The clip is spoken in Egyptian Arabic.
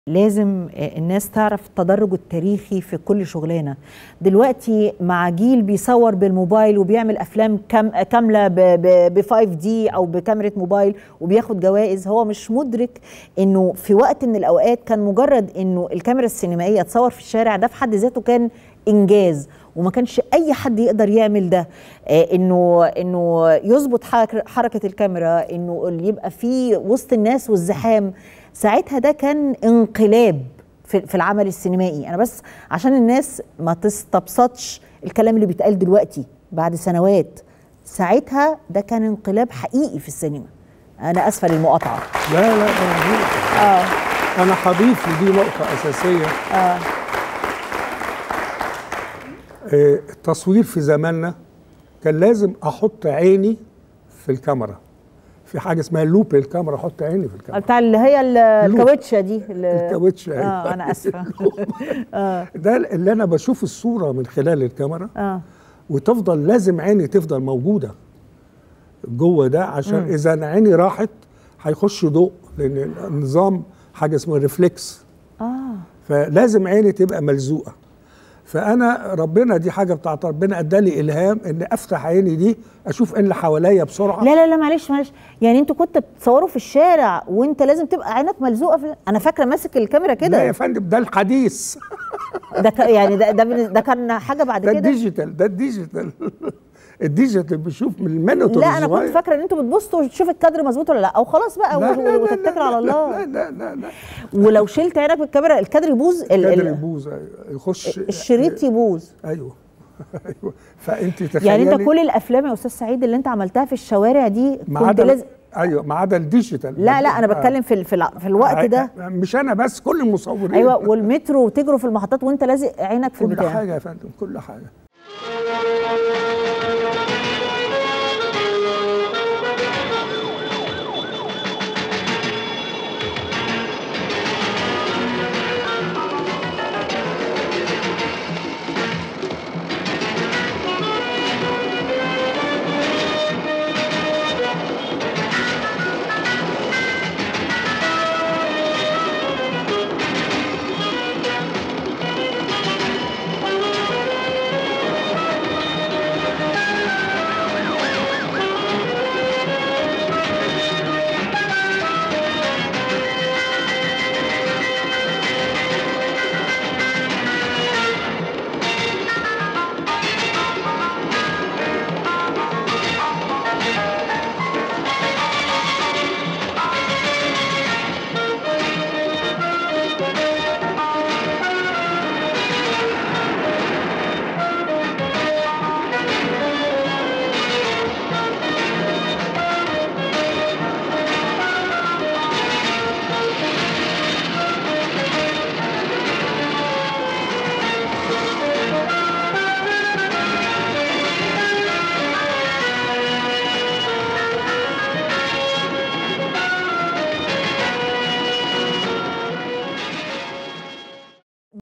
لازم الناس تعرف التدرج التاريخي في كل شغلانه دلوقتي مع جيل بيصور بالموبايل وبيعمل افلام كام كامله ب 5 دي او بكاميرا موبايل وبياخد جوائز هو مش مدرك انه في وقت من الاوقات كان مجرد انه الكاميرا السينمائيه تصور في الشارع ده في حد ذاته كان انجاز وما كانش اي حد يقدر يعمل ده آه انه انه يظبط حركه الكاميرا انه يبقى في وسط الناس والزحام ساعتها ده كان انقلاب في, في العمل السينمائي انا بس عشان الناس ما تستبسطش الكلام اللي بيتقال دلوقتي بعد سنوات ساعتها ده كان انقلاب حقيقي في السينما انا اسفه للمقاطعه لا لا أنا اه انا هضيف لدي نقطه اساسيه اه آه، التصوير في زماننا كان لازم احط عيني في الكاميرا في حاجه اسمها لوب الكاميرا احط عيني في الكاميرا بتاع اللي هي ال- الكاوتشه دي ال- الكاوتشه اه انا اسفه اه ده اللي انا بشوف الصوره من خلال الكاميرا اه وتفضل لازم عيني تفضل موجوده جوه ده عشان مم. اذا أنا عيني راحت هيخش ضوء لان النظام حاجه اسمها ريفلكس اه فلازم عيني تبقى ملزوقه فانا ربنا دي حاجه بتاعت ربنا ادالي الهام ان افتح عيني دي اشوف ايه اللي حواليا بسرعه لا لا لا معلش معلش يعني انتوا كنتوا بتصوروا في الشارع وانت لازم تبقى عينك ملزوقه في انا فاكره ماسك الكاميرا لا يا كده فندم ده الحديث ده ك... يعني ده ده, بالنسبة- ده كان حاجه بعد ده كده الديجيتال ده الديجيتال الديجيتال بيشوف من المانيتور لا انا كنت الصغير. فاكره ان انتوا بتبصوا تشوف الكادر مظبوط ولا لا او خلاص بقى لا، و- لا، لا، وتتكل لا، على الله لا لا لا لا ولو شلت عينك من الكاميرا الكادر يبوظ ال- الكادر ال- يبوظ أيوة، يخش الشريط يبوظ ايوه ايوه فانت تخيلي يعني انت كل الافلام يا استاذ سعيد اللي انت عملتها في الشوارع دي ما كنت عدا لازم ايوه ما عدا الديجيتال لا لا انا بتكلم في ال- في, الع- في الوقت ده مش انا بس كل المصورين ايوه والمترو وتجروا في المحطات وانت لازق عينك في كل البتاع حاجه يا فندم كل حاجه